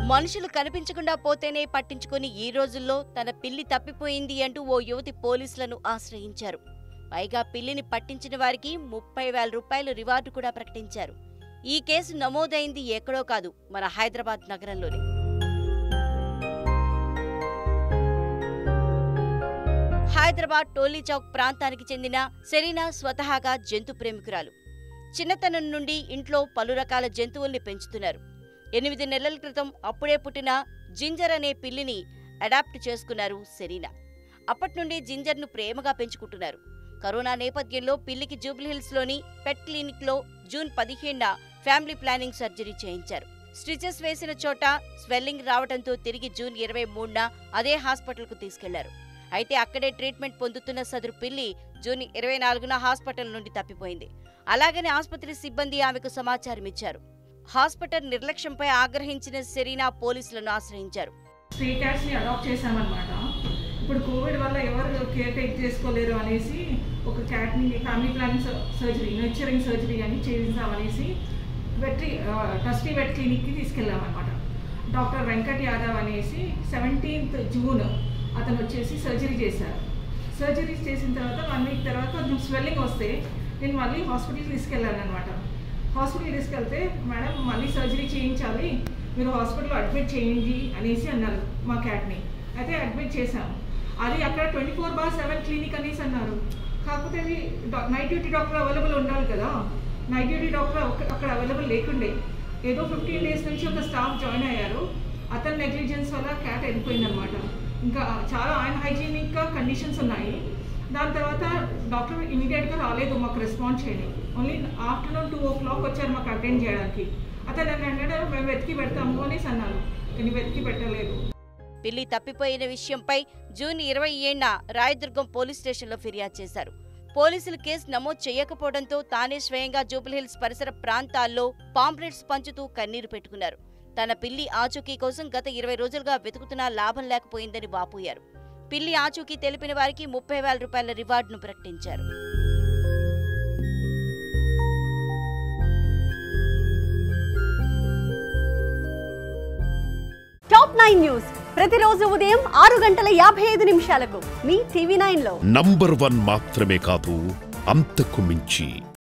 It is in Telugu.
మనుషులు కనిపించకుండా పోతేనే పట్టించుకొని ఈ రోజుల్లో తన పిల్లి తప్పిపోయింది అంటూ ఓ యువతి పోలీసులను ఆశ్రయించారు పైగా పిల్లిని పట్టించిన వారికి ముప్పై వేల రూపాయలు రివార్డు కూడా ప్రకటించారు ఈ కేసు నమోదైంది ఎక్కడో కాదు మన హైదరాబాద్ నగరంలోనే హైదరాబాద్ టోలీ చౌక్ ప్రాంతానికి చెందిన సెరీనా స్వతహాగా జంతు ప్రేమికురాలు చిన్నతనం నుండి ఇంట్లో పలు రకాల జంతువుల్ని పెంచుతున్నారు ఎనిమిది నెలల క్రితం అప్పుడే పుట్టిన జింజర్ అనే పిల్లిని అడాప్ట్ చేసుకున్నారు సెరీనా అప్పటి నుండి జింజర్ను ప్రేమగా పెంచుకుంటున్నారు కరోనా నేపథ్యంలో పిల్లికి జూబ్లీహిల్స్లోని పెట్ క్లినిక్లో జూన్ పదిహేనున ఫ్యామిలీ ప్లానింగ్ సర్జరీ చేయించారు స్టిచెస్ వేసిన చోట స్వెల్లింగ్ రావడంతో తిరిగి జూన్ ఇరవై మూడున అదే హాస్పిటల్కు తీసుకెళ్లారు అయితే అక్కడే ట్రీట్మెంట్ పొందుతున్న సదరు పిల్లి జూన్ ఇరవై నాలుగున హాస్పిటల్ నుండి తప్పిపోయింది అలాగనే ఆసుపత్రి సిబ్బంది ఆమెకు సమాచారం ఇచ్చారు హాస్పిటల్ నిర్లక్ష్యంపై ఆగ్రహించిన సెరీనా పోలీసులను ఆశ్రయించారు స్ట్రీ క్యాట్స్ ని అడాప్ట్ చేసామన్నమాట ఇప్పుడు కోవిడ్ వల్ల ఎవరు కేర్ టేక్ చేసుకోలేరు అనేసి ఒక క్యాట్ ని family planning surgery nurturing surgery అని చేయించామనేసి వెట్రీ ట్రస్టీ వెట్ క్లినిక్కి తీసుకెళ్ళామన్నమాట డాక్టర్ వెంకట్ యాదవ్ అనేసి సెవెంటీన్త్ జూన్ అతను వచ్చేసి సర్జరీ చేశారు సర్జరీ చేసిన తర్వాత వన్ వీక్ తర్వాత కొంచెం స్వెల్లింగ్ వస్తే నేను మళ్ళీ హాస్పిటల్కి తీసుకెళ్ళాను అనమాట హాస్పిటల్ తీసుకెళ్తే మేడం మళ్ళీ సర్జరీ చేయించాలి మీరు హాస్పిటల్లో అడ్మిట్ చేయండి అనేసి అన్నారు మా క్యాట్ని అయితే అడ్మిట్ చేశాము అది అక్కడ twenty four by seven clinic అనేసి అన్నారు కాకపోతే అది నైట్ డ్యూటీ డాక్టర్ అవైలబుల్ ఉండాలి కదా నైట్ డ్యూటీ డాక్టర్ ఒక్క- అక్కడ అవైలబుల్ లేకుండే ఏదో ఫిఫ్టీన్ డేస్ నుంచి ఒక స్టాఫ్ జాయిన్ అయ్యారు అతని నెగ్లిజెన్స్ వల్ల క్యాట్ వెళ్ళిపోయింది అనమాట ఇంకా చాలా అన్హైజీనిక్గా కండిషన్స్ ఉన్నాయి దాని తర్వాత డాక్టర్ ఇమీడియట్గా రాలేదు మాకు రెస్పాన్స్ చేయండి only afternoon two o'clock వచ్చారు మాకు అటెండ్ చేయడానికి అతను నన్ను అన్నాడు మేము వెతికి పెడతాము అనేసి అన్నారు కానీ వెతికి పెట్టలేదు పిల్లి తప్పిపోయిన విషయంపై జూన్ ఇరవై ఏడున రాయదుర్గం పోలీస్ స్టేషన్లో ఫిర్యాదు చేశారు పోలీసులు కేసు నమోదు చేయకపోవడంతో తానే స్వయంగా జూబ్లీహిల్స్ పరిసర ప్రాంతాల్లో పాంప్లెట్స్ పంచుతూ కన్నీరు పెట్టుకున్నారు తన పిల్లి ఆచూకీ కోసం గత ఇరవై రోజులుగా వెతుకుతున్నా లాభం లేకపోయిందని వాపోయారు పిల్లి ఆచూకీ తెలిపిన వారికి ముప్పై వేల రూపాయల రివార్డును ప్రకటించారు టాప్ నైన్ న్యూస్ ప్రతిరోజు ఉదయం ఆరు గంటల యాభై ఐదు నిమిషాలకు మీ టీవీ నైన్ లో నంబర్ వన్ మాత్రమే కాదు అంతకు మించి